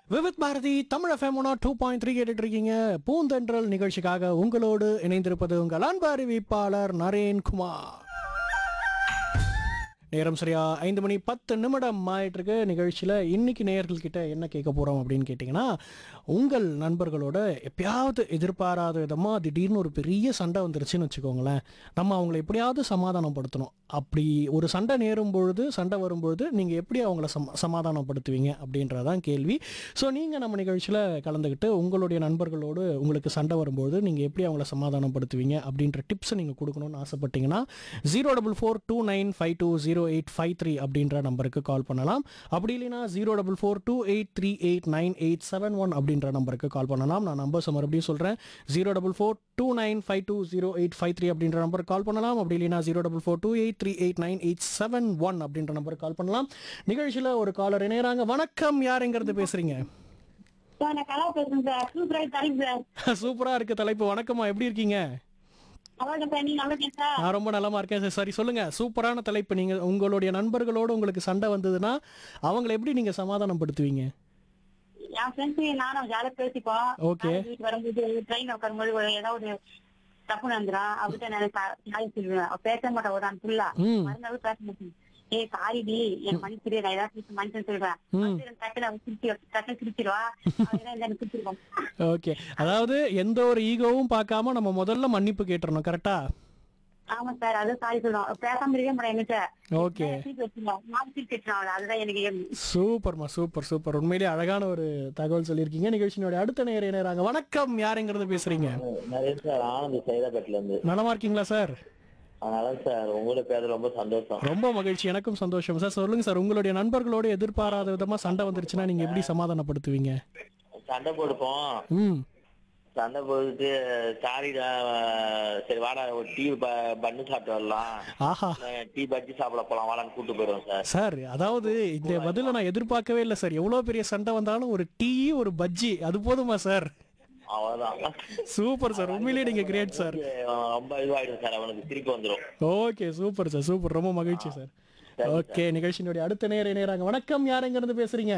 Vividh Bharati Tamil FM one two point three கேட்டுட்டு இருக்கீங்க பூந்தென்றல் நிகழ்ச்சிக்காக உங்களோடு இணைந்திருப்பது உங்கள் அன்பு அறிவிப்பாளர் நரேன்குமார் நேரம் சரியா ஐந்து மணி பத்து நிமிடம் ஆயிட்டு இருக்கு நிகழ்ச்சியில் இன்னைக்கு நேயர்கள் கிட்ட என்ன கேட்க போகிறோம் அப்படின்னு கேட்டிங்கன்னா உங்கள் நண்பர்களோட எப்பயாவது எதிர்பாராத விதமாக திடீர்னு ஒரு பெரிய சண்டை வந்துருச்சுன்னு வச்சுக்கோங்களேன் நம்ம அவங்கள எப்படியாவது சமாதானப்படுத்தணும் அப்படி ஒரு சண்டை நேரும் பொழுது சண்டை வரும்பொழுது நீங்கள் எப்படி அவங்கள சம சமாதானப்படுத்துவீங்க அப்படின்றதான் கேள்வி ஸோ நீங்கள் நம்ம நிகழ்ச்சியில் கலந்துக்கிட்டு உங்களுடைய நண்பர்களோடு உங்களுக்கு சண்டை வரும்போது நீங்கள் எப்படி அவங்கள சமாதானப்படுத்துவீங்க அப்படின்ற டிப்ஸை நீங்கள் கொடுக்கணும்னு ஆசைப்பட்டீங்கன்னா zero double four two nine five two zero eight five three அப்படின்ற நம்பருக்கு கால் பண்ணலாம் அப்படி இல்லைன்னா zero double four two eight three eight nine eight seven one அப்படின்ற நம்பருக்கு கால் பண்ணலாம் நான் நம்பர்ஸ் மறுபடியும் சொல்கிறேன் zero double four two nine five two zero eight five three அப்படின்ற நம்பருக்கு கால் பண்ணலாம் அப்படி இல்லைன்னா zero double four two eight three eight nine eight seven one அப்படின்ற நம்பருக்கு கால் பண்ணலாம் நிகழ்ச்சியில் ஒரு காலர் இணையறாங்க வணக்கம் யாருங்கிறது பேசுறீங்க சார் நான் கலா பேசுறேன் சார் சூப்பரா தலைப்பு சார் சூப்பரா இருக்கு தலைப்பு வணக்கம்மா எப்படி இருக்கீங்க அவ்வளோ சார் நீங்க நல்லா இருக்கீங்க சார் நான் ரொம்ப நலமா இருக்கேன் சார் சரி சொல்லுங்க சூப்பரான தலைப்பு நீங்க உங்களுடைய நண்பர்களோடு உங்களுக்கு சண்டை வந்ததுன்னா அவங்களை எப்படி நீங்க சமாதானப்படுத்துவீங்க என் ஃப்ரெண்ட்ஸ் நானும் ஜாலியா பேசிப்போம் Okay. நானும் வீட்டுக்கு வரும்போது ட்ரெயின் உட்காரும்போது ஒரு ஏதாவது தப்பு நடந்துடும் அவர்கிட்ட நான் சாரி சொல்லுவேன் அவ பேச மாட்டேன் ஒரு நாள் ஃபுல்லா ம். மறுநாள் பேச மாட்டேன் ஏய் சாரி டி என் மனுஷரு நான் ஏதாவது மனுஷன் சொல்றேன் மனுஷன் டக்குனு அவன் சிரிச்சு டக்குனு சிரிச்சிருவா அவன் எனக்கு சிரிச்சிருவான் ஓகே அதாவது எந்த ஒரு ஈகோவும் பார்க்காம நம்ம முதல்ல மன்னிப்பு கேட்டுறணும் கரெக்டா ஆமா சார் அது சாரி சொல்லுவான் பேசாம இருக்கவே மாட்டேன் என்கிட்ட ஓகே சிரிச்சு வச்சிருவான் நான் சிரிச்சு வச்சிருவான் அதுதான் எனக்கு ஏன் சூப்பர்மா சூப்பர் சூப்பர் உண்மையிலேயே அழகான ஒரு தகவல் சொல்லியிருக்கீங்க நிகழ்ச்சியினுடைய அடுத்த நேர நேராங்க வணக்கம் யாருங்கிறது பேசுறீங்க நிறைய சார் ஆனந்த் சைதாப்பேட்டில இருந்து நலமா இருக்கீங்களா சார் அதனால சார் உங்களை பேச ரொம்ப சந்தோஷம் ரொம்ப மகிழ்ச்சி எனக்கும் சந்தோஷம் சார் சொல்லுங்க சார் உங்களுடைய நண்பர்களோட எதிர்பாராத விதமா சண்டை வந்துருச்சுன்னா நீங்க எப்படி சமாதானப்படுத்துவீங்க சண்டை போடுப்போம் ம் சண்டை போட்டுட்டு சாரிடா சரி வாடா ஒரு டீ பண்ணு சாப்பிட்டு வரலாம் ஆஹா டீ பஜ்ஜி சாப்பிட போலாம் வாடான்னு கூட்டு போயிடுவோம் சார் சார் அதாவது இந்த பதில நான் எதிர்பார்க்கவே இல்லை சார் எவ்வளவு பெரிய சண்டை வந்தாலும் ஒரு டீ ஒரு பஜ்ஜி அது போதுமா சார் அவ்வளவுதான் சூப்பர் சார் உண்மையிலேயே நீங்க கிரேட் சார் அவன் ரொம்ப இதுவாயிடும் சார் அவனுக்கு திருப்பி வந்துடும் ஓகே சூப்பர் சார் சூப்பர் ரொம்ப மகிழ்ச்சி சார் ஓகே நிகழ்ச்சியினுடைய அடுத்த நேர நேராங்க வணக்கம் யார் எங்க இருந்து பேசுறீங்க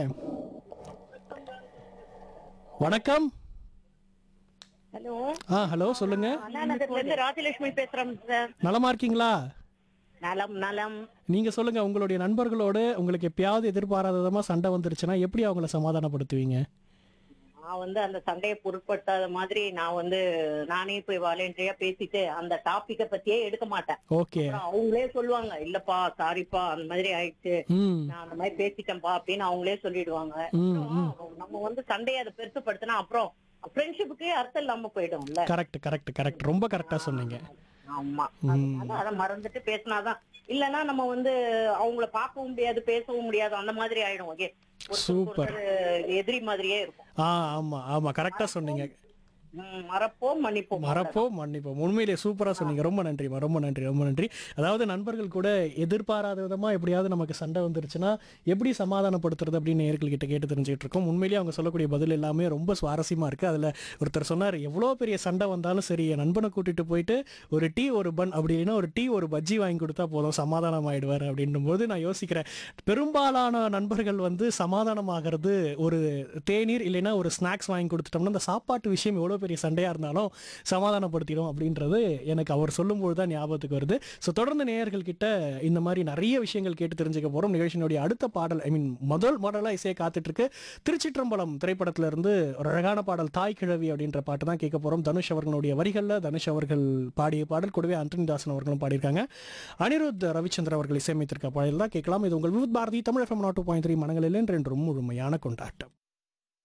வணக்கம் ஹலோ ஆ ஹலோ சொல்லுங்க அண்ணா நகர்ல இருந்து ராஜலட்சுமி பேசுறேன் சார் நலமா இருக்கீங்களா நலம் நலம் நீங்க சொல்லுங்க உங்களுடைய நண்பர்களோட உங்களுக்கு எப்பயாவது எதிர்பாராத விதமா சண்டை வந்துருச்சுன்னா எப்படி அவங்கள சமாதானப்படுத்துவீங்க நான் வந்து அந்த சண்டையை பொருட்படுத்தாத மாதிரி நான் வந்து நானே போய் வாலண்டியரா பேசிட்டு அந்த டாபிக்க பத்தியே எடுக்க மாட்டேன் ஓகே அப்புறம் அவங்களே சொல்லுவாங்க இல்லப்பா சாரிப்பா அந்த மாதிரி ஆயிடுச்சு ம் நான் அந்த மாதிரி பேசிட்டேன்ப்பா அப்படின்னு அவங்களே சொல்லிடுவாங்க ம், அப்புறம் நம்ம வந்து சண்டையை அதை பெருசுப்படுத்தினா அப்புறம் ஃப்ரெண்ட்ஷிப்புக்கே அர்த்தம் இல்லாம போயிடும்ல கரெக்ட் கரெக்ட் கரெக்ட் ரொம்ப கரெக்டா சொன்னீங்க ஆமா அதனால அதை மறந்துட்டு பேசினாதான் இல்லைன்னா நம்ம வந்து அவங்கள பார்க்கவும் முடியாது பேசவும் முடியாது அந்த மாதிரி ஆயிடும் ஓகே Super. எதிரி மாதிரியே இருக்கும் ஆ ஆமா ஆமா கரெக்டா சொன்னீங்க ம், மறப்போம் மன்னிப்போம் மறப்போம் மன்னிப்போம் உண்மையிலேயே சூப்பரா சொன்னீங்க ரொம்ப நன்றிமா ரொம்ப நன்றி ரொம்ப நன்றி அதாவது நண்பர்கள் கூட எதிர்பாராத விதமா எப்படியாவது நமக்கு சண்டை வந்துருச்சுன்னா எப்படி சமாதானப்படுத்துறது அப்படின்னு நேர்கள் கிட்ட கேட்டு தெரிஞ்சுக்கிட்டு இருக்கோம் உண்மையிலேயே அவங்க சொல்லக்கூடிய பதில் எல்லாமே ரொம்ப சுவாரஸ்யமா இருக்கு அதுல ஒருத்தர் சொன்னார் எவ்வளோ பெரிய சண்டை வந்தாலும் சரி என் நண்பனை கூட்டிட்டு போயிட்டு ஒரு டீ ஒரு பன் அப்படி இல்லைன்னா ஒரு டீ ஒரு பஜ்ஜி வாங்கி கொடுத்தா போதும் சமாதானம் ஆயிடுவார் அப்படின்னும் போது நான் யோசிக்கிறேன் பெரும்பாலான நண்பர்கள் வந்து சமாதானமாகிறது ஒரு தேநீர் இல்லைன்னா ஒரு ஸ்நாக்ஸ் வாங்கி கொடுத்துட்டோம்னா அந்த சாப்பாட்டு விஷயம் எவ்வளோ பெரிய சண்டையாக இருந்தாலும் சமாதானப்படுத்திடும் அப்படின்றது எனக்கு அவர் சொல்லும்போது தான் ஞாபகத்துக்கு வருது ஸோ தொடர்ந்து நேயர்கள் கிட்ட இந்த மாதிரி நிறைய விஷயங்கள் கேட்டு தெரிஞ்சுக்க போகிறோம் நிகழ்ச்சியினுடைய அடுத்த பாடல் ஐ மீன் முதல் மாடலாக இசையை காத்துட்டு இருக்கு திருச்சிற்றம்பலம் திரைப்படத்துல இருந்து ஒரு அழகான பாடல் தாய் கிழவி அப்படின்ற பாட்டு தான் கேட்க போகிறோம் தனுஷ் அவர்களுடைய வரிகளில் தனுஷ் அவர்கள் பாடிய பாடல் கூடவே அந்தனி தாசன் அவர்களும் பாடியிருக்காங்க அனிருத் ரவிச்சந்திர அவர்கள் இசையமைத்திருக்க பாடல் தான் கேட்கலாம் இது உங்கள் விவித் பாரதி தமிழ் எஃப்எம் நாட்டு பாயிண்ட் த்ரீ மனங்களில் என்றென்றும் முழுமையான கொண்டாட்டம்